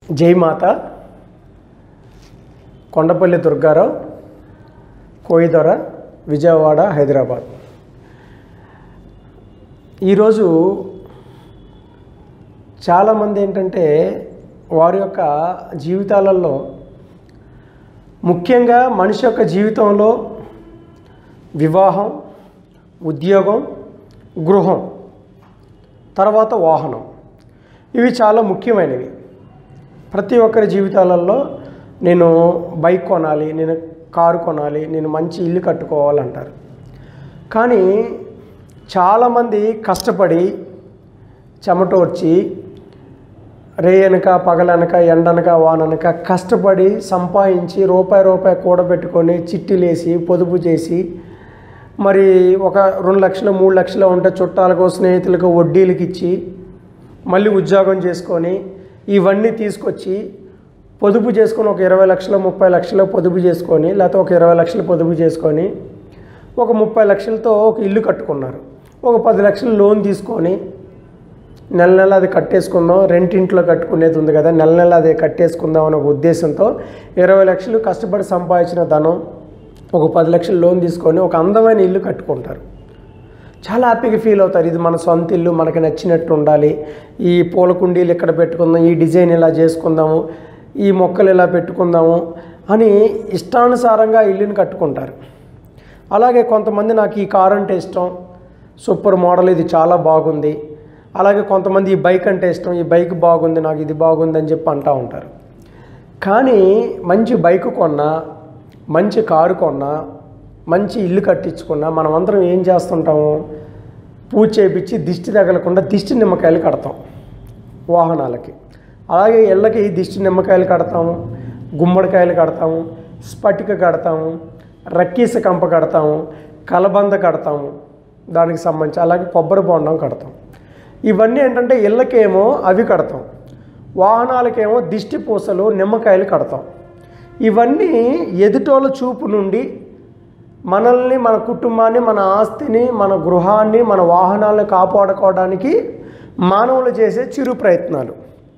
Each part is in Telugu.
జైమాత కొండపల్లి దుర్గారావు కోయిదొర విజయవాడ హైదరాబాద్ ఈరోజు చాలామంది ఏంటంటే వారి యొక్క జీవితాలలో ముఖ్యంగా మనిషి యొక్క జీవితంలో వివాహం ఉద్యోగం గృహం తర్వాత వాహనం ఇవి చాలా ముఖ్యమైనవి ప్రతి ఒక్కరి జీవితాలలో నేను బైక్ కొనాలి నేను కారు కొనాలి నేను మంచి ఇల్లు కట్టుకోవాలంటారు కానీ చాలామంది కష్టపడి చెమటోడ్చి రేయనక పగలనక ఎండనక వాననక కష్టపడి సంపాదించి రూపాయి రూపాయి కూడబెట్టుకొని చిట్టీలేసి పొదుపు చేసి మరి ఒక రెండు లక్షలు మూడు లక్షలు ఉంటే చుట్టాలకు స్నేహితులకు వడ్డీలకు ఇచ్చి మళ్ళీ ఉద్యోగం చేసుకొని ఇవన్నీ తీసుకొచ్చి పొదుపు చేసుకొని ఒక ఇరవై లక్షలు ముప్పై లక్షలు పొదుపు చేసుకొని లేకపోతే ఒక ఇరవై లక్షలు పొదుపు చేసుకొని ఒక ముప్పై లక్షలతో ఒక ఇల్లు కట్టుకున్నారు ఒక పది లక్షలు లోన్ తీసుకొని నెల నెల అది కట్టేసుకుందాం రెంటింట్లో కట్టుకునేది ఉంది కదా నెల నెల అది కట్టేసుకుందాం అనే ఒక ఉద్దేశంతో ఇరవై లక్షలు కష్టపడి సంపాదించిన ధనం ఒక పది లక్షలు లోన్ తీసుకొని ఒక అందమైన ఇల్లు కట్టుకుంటారు చాలా హ్యాపీగా ఫీల్ అవుతారు ఇది మన సొంత ఇల్లు మనకి నచ్చినట్టు ఉండాలి ఈ పూల కుండీలు ఇక్కడ పెట్టుకుందాం ఈ డిజైన్ ఇలా చేసుకుందాము ఈ మొక్కలు ఇలా పెట్టుకుందాము అని ఇష్టానుసారంగా ఇల్లుని కట్టుకుంటారు అలాగే కొంతమంది నాకు ఈ కారు అంటే ఇష్టం సూపర్ మోడల్ ఇది చాలా బాగుంది అలాగే కొంతమంది ఈ బైక్ అంటే ఇష్టం ఈ బైక్ బాగుంది నాకు ఇది బాగుంది అని చెప్పి అంటూ ఉంటారు కానీ మంచి బైక్ కొన్నా మంచి కారు కొన్నా మంచి ఇల్లు కట్టించుకున్నా మనం అందరం ఏం చేస్తుంటాము పూజ చేయించి దిష్టి తగలకుండా దిష్టి నిమ్మకాయలు కడతాం వాహనాలకి అలాగే ఇళ్ళకి దిష్టి నిమ్మకాయలు కడతాము గుమ్మడికాయలు కడతాము స్ఫటిక కడతాము రక్కీస కంప కడతాము కలబంద కడతాము దానికి సంబంధించి అలాగే కొబ్బరి బొండం కడతాం ఇవన్నీ ఏంటంటే ఇళ్ళకేమో అవి కడతాం వాహనాలకేమో దిష్టి పూసలు నిమ్మకాయలు కడతాం ఇవన్నీ ఎదుటోళ్ళ చూపు నుండి మనల్ని మన కుటుంబాన్ని మన ఆస్తిని మన గృహాన్ని మన వాహనాలను కాపాడుకోవడానికి మానవులు చేసే చిరు ప్రయత్నాలు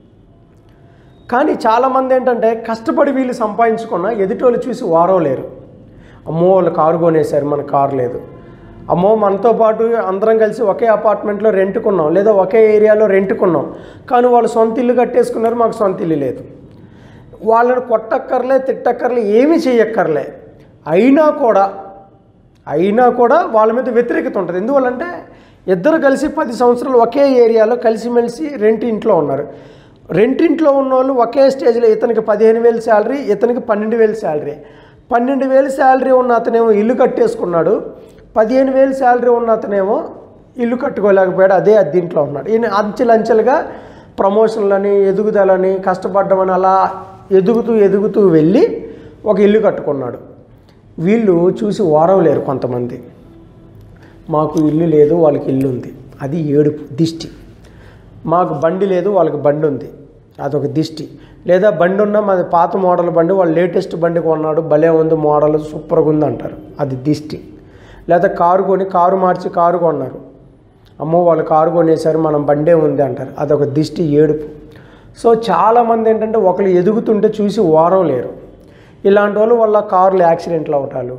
కానీ చాలామంది ఏంటంటే కష్టపడి వీళ్ళు సంపాదించుకున్న ఎదుటోళ్ళు చూసి వారవలేరు అమ్మో వాళ్ళు కారు కొనేశారు మన కారు లేదు అమ్మో మనతో పాటు అందరం కలిసి ఒకే అపార్ట్మెంట్లో రెంట్కున్నాం లేదా ఒకే ఏరియాలో రెంట్కున్నాం కానీ వాళ్ళు సొంత ఇల్లు కట్టేసుకున్నారు మాకు సొంత ఇల్లు లేదు వాళ్ళని కొట్టక్కర్లే తిట్టక్కర్లే ఏమీ చేయక్కర్లే అయినా కూడా అయినా కూడా వాళ్ళ మీద వ్యతిరేకత ఉంటుంది ఎందువల్లంటే ఇద్దరు కలిసి పది సంవత్సరాలు ఒకే ఏరియాలో కలిసిమెలిసి రెంట్ ఇంట్లో ఉన్నారు రెంట్ ఇంట్లో ఉన్న వాళ్ళు ఒకే స్టేజ్లో ఇతనికి పదిహేను వేలు శాలరీ ఇతనికి పన్నెండు వేలు శాలరీ పన్నెండు వేలు శాలరీ ఉన్న అతనేమో ఇల్లు కట్టేసుకున్నాడు పదిహేను వేలు శాలరీ ఉన్న అతనేమో ఇల్లు కట్టుకోలేకపోయాడు అదే అద్దీంట్లో ఉన్నాడు ఈయన అంచెలంచెలుగా ప్రమోషన్లని ఎదుగుదలని కష్టపడ్డమని అలా ఎదుగుతూ ఎదుగుతూ వెళ్ళి ఒక ఇల్లు కట్టుకున్నాడు వీళ్ళు చూసి ఓరవలేరు కొంతమంది మాకు ఇల్లు లేదు వాళ్ళకి ఇల్లు ఉంది అది ఏడుపు దిష్టి మాకు బండి లేదు వాళ్ళకి బండి ఉంది అదొక దిష్టి లేదా బండి ఉన్నా మాది పాత మోడల్ బండి వాళ్ళు లేటెస్ట్ బండి కొన్నాడు భలే ఉంది మోడల్ సూపర్గా ఉంది అంటారు అది దిష్టి లేదా కారు కొని కారు మార్చి కారు కొన్నారు అమ్మో వాళ్ళు కారు కొనేసారు మనం బండే ఉంది అంటారు అదొక దిష్టి ఏడుపు సో చాలామంది ఏంటంటే ఒకరు ఎదుగుతుంటే చూసి ఓరవలేరు ఇలాంటి వాళ్ళు వల్ల కార్లు యాక్సిడెంట్లు అవటాలు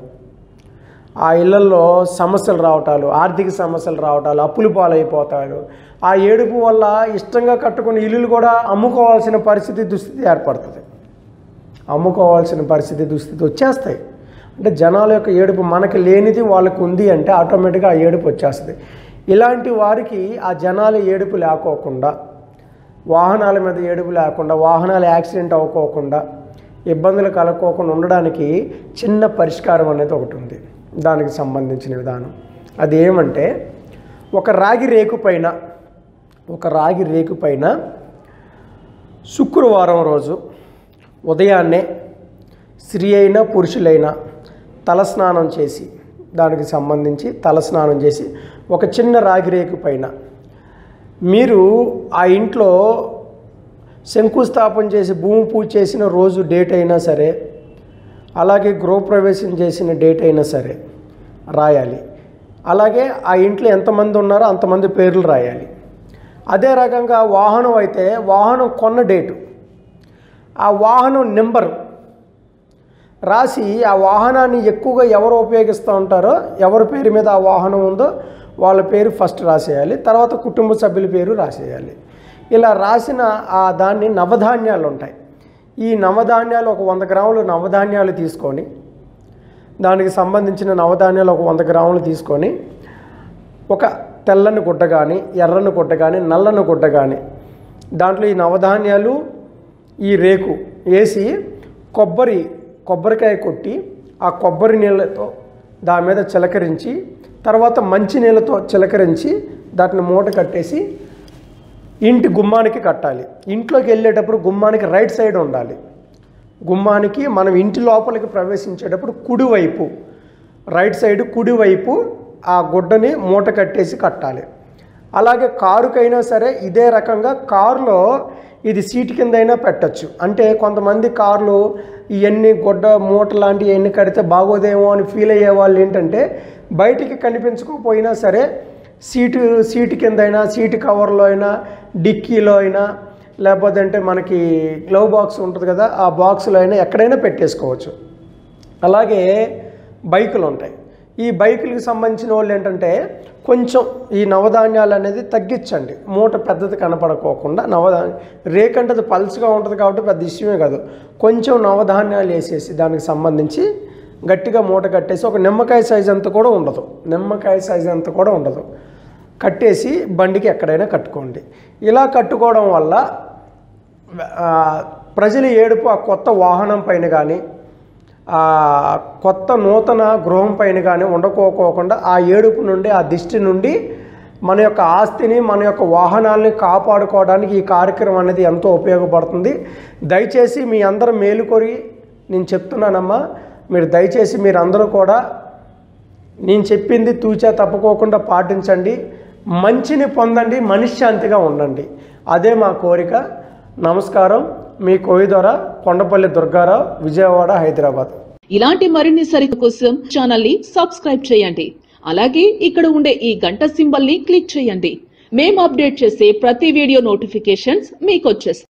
ఆ ఇళ్లలో సమస్యలు రావటాలు ఆర్థిక సమస్యలు రావటాలు అప్పులు పాలైపోతాడు ఆ ఏడుపు వల్ల ఇష్టంగా కట్టుకున్న ఇల్లులు కూడా అమ్ముకోవాల్సిన పరిస్థితి దుస్థితి ఏర్పడుతుంది అమ్ముకోవాల్సిన పరిస్థితి దుస్థితి వచ్చేస్తాయి అంటే జనాల యొక్క ఏడుపు మనకి లేనిది వాళ్ళకు ఉంది అంటే ఆటోమేటిక్గా ఆ ఏడుపు వచ్చేస్తుంది ఇలాంటి వారికి ఆ జనాల ఏడుపు లేకోకుండా వాహనాల మీద ఏడుపు లేకుండా వాహనాలు యాక్సిడెంట్ అవ్వకోకుండా ఇబ్బందులు కలగకోకుండా ఉండడానికి చిన్న పరిష్కారం అనేది ఒకటి ఉంది దానికి సంబంధించిన విధానం అది ఏమంటే ఒక రాగి రేకు పైన ఒక రాగి రేకు పైన శుక్రవారం రోజు ఉదయాన్నే స్త్రీ అయినా పురుషులైనా తలస్నానం చేసి దానికి సంబంధించి తలస్నానం చేసి ఒక చిన్న రాగి రేకు పైన మీరు ఆ ఇంట్లో శంకుస్థాపన చేసి భూమి పూజ చేసిన రోజు డేట్ అయినా సరే అలాగే గృహప్రవేశం చేసిన డేట్ అయినా సరే రాయాలి అలాగే ఆ ఇంట్లో ఎంతమంది ఉన్నారో అంతమంది పేర్లు రాయాలి అదే రకంగా వాహనం అయితే వాహనం కొన్న డేటు ఆ వాహనం నెంబరు రాసి ఆ వాహనాన్ని ఎక్కువగా ఎవరు ఉపయోగిస్తూ ఉంటారో ఎవరి పేరు మీద ఆ వాహనం ఉందో వాళ్ళ పేరు ఫస్ట్ రాసేయాలి తర్వాత కుటుంబ సభ్యుల పేరు రాసేయాలి ఇలా రాసిన ఆ దాన్ని నవధాన్యాలు ఉంటాయి ఈ నవధాన్యాలు ఒక వంద గ్రాములు నవధాన్యాలు తీసుకొని దానికి సంబంధించిన నవధాన్యాలు ఒక వంద గ్రాములు తీసుకొని ఒక తెల్లని గుడ్డ కానీ ఎర్రని గుడ్డ కానీ నల్లని గుడ్డ కానీ దాంట్లో ఈ నవధాన్యాలు ఈ రేకు వేసి కొబ్బరి కొబ్బరికాయ కొట్టి ఆ కొబ్బరి నీళ్ళతో దాని మీద చిలకరించి తర్వాత మంచి నీళ్ళతో చిలకరించి దాటిని మూట కట్టేసి ఇంటి గుమ్మానికి కట్టాలి ఇంట్లోకి వెళ్ళేటప్పుడు గుమ్మానికి రైట్ సైడ్ ఉండాలి గుమ్మానికి మనం ఇంటి లోపలికి ప్రవేశించేటప్పుడు కుడివైపు రైట్ సైడ్ కుడివైపు ఆ గుడ్డని మూట కట్టేసి కట్టాలి అలాగే కారుకైనా సరే ఇదే రకంగా కారులో ఇది సీట్ కిందైనా పెట్టచ్చు అంటే కొంతమంది కార్లు ఇవన్నీ గుడ్డ మూట లాంటివి ఎన్ని కడితే బాగోదేమో అని ఫీల్ అయ్యే వాళ్ళు ఏంటంటే బయటికి కనిపించకపోయినా సరే సీటు సీటు కిందైనా సీటు కవర్లో అయినా డిక్కీలో అయినా లేకపోతే అంటే మనకి గ్లవ్ బాక్స్ ఉంటుంది కదా ఆ బాక్స్లో అయినా ఎక్కడైనా పెట్టేసుకోవచ్చు అలాగే బైకులు ఉంటాయి ఈ బైకులకు సంబంధించిన వాళ్ళు ఏంటంటే కొంచెం ఈ నవధాన్యాలు అనేది తగ్గించండి మూట పెద్దది కనపడకోకుండా నవధాన్య రేకంటే అది పల్చగా ఉంటుంది కాబట్టి పెద్ద ఇష్యమే కాదు కొంచెం నవధాన్యాలు వేసేసి దానికి సంబంధించి గట్టిగా మూట కట్టేసి ఒక నిమ్మకాయ సైజ్ అంత కూడా ఉండదు నిమ్మకాయ సైజ్ అంత కూడా ఉండదు కట్టేసి బండికి ఎక్కడైనా కట్టుకోండి ఇలా కట్టుకోవడం వల్ల ఆ, ప్రజల ఏడుపు ఆ కొత్త వాహనం పైన కానీ ఆ కొత్త నూతన గృహం పైన కానీ ఉండకోకోకుండా ఆ ఏడుపు నుండి ఆ దిష్టి నుండి మన యొక్క ఆస్తిని మన యొక్క వాహనాల్ని కాపాడుకోవడానికి ఈ కార్యక్రమం అనేది ఎంతో ఉపయోగపడుతుంది దయచేసి మీ అందరూ మేలుకొని నేను చెప్తున్నానమ్మా మీరు దయచేసి మీరు అందరూ కూడా నేను చెప్పింది తూచా తప్పుకోకుండా పాటించండి మంచిని పొందండి మనశ్శాంతిగా ఉండండి అదే మా కోరిక నమస్కారం మీ కోయిదొర కొండపల్లి దుర్గారావు విజయవాడ హైదరాబాద్ ఇలాంటి మరిన్ని సరిత కోసం ఛానల్ ని సబ్స్క్రైబ్ చేయండి అలాగే ఇక్కడ ఉండే ఈ గంట సింబల్ ని క్లిక్ చేయండి మేము అప్డేట్ చేసే ప్రతి వీడియో నోటిఫికేషన్స్ మీకు వచ్చేస్తాయి